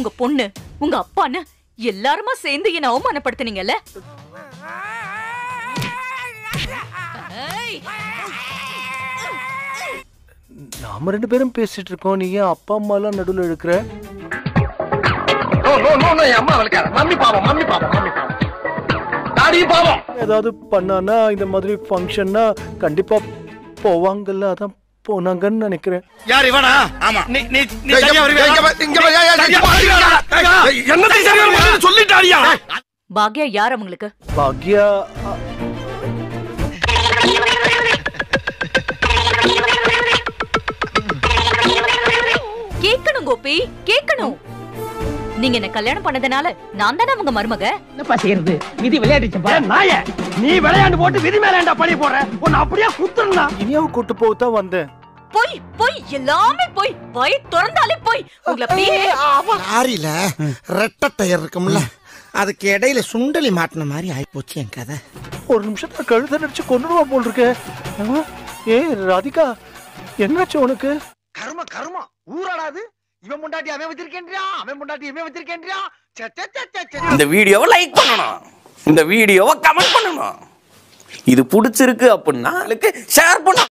உங்க பொண்ணு உங்க அப்பான்னு எல்லாருமா சேர்ந்து என்ன அவமானப்படுத்துனீங்கல்ல ஏய், நாம ரெண்டு பேரும் பேசிட்டு இருக்கோம் நீ ஏன் அப்பா அம்மா எல்லாம் நடுவுல இருக்கிற நோ நோ நோ நோ என் அம்மா வளர்க்காத மம்மி பாவம் மம்மி பாவம் மம்மி பாவம் டாடி பாவம் ஏதாவது பண்ணானா இந்த மாதிரி ஃபங்க்ஷன்னா கண்டிப்பா போவாங்கல்ல அதான் போனாங்கன்னு நினைக்கிறேன் யார் இவனா ஆமா நீ நீ நீ சரியா வருவியா என்னத்தையும் சரியா வருவியா சொல்லிட்டாடியா பாக்யா யார் அவங்களுக்கு பாக்யா அ, கேட்கணும் கோபி கேட்கணும் நீங்க என்ன கல்யாணம் பண்ணதுனால நான் தானே உங்க மருமக என்னப்பா செய்யறது விதி விளையாடிச்சப்பா நாய நீ விளையாண்டு போட்டு விதி மேல ஏன்டா பழி போடுற உன்னை அப்படியே குத்துறா இனியாவை கூட்டு போக தான் வந்தேன் போய் போய் எல்லாமே போய் வாய் திறந்தாலே போய் உங்களை அப்படியே லாரியில ரெட்டை டயர் இருக்கும்ல அதுக்கு இடையில சுண்டலி மாட்டின மாதிரி ஆயிப்போச்சு என் கதை ஒரு நிமிஷத்துல கழுத நடிச்சு கொண்டுடுவா போல் இருக்க ஆ? ஏய் ராதிகா என்னாச்சு உனக்கு கர்ம கர்மம் ஊராடாது இவன் முண்டாட்டி அவன் வச்சிருக்கேன்றியா அவன் முண்டாட்டி இவன் வச்சிருக்கேன்றியா சே, சே, சே, சே, சே. இந்த வீடியோவை லைக் பண்ணணும் இந்த வீடியோவை கமெண்ட் பண்ணணும் இது பிடிச்சிருக்கு அப்படின்னா ஷேர் பண்ணணும்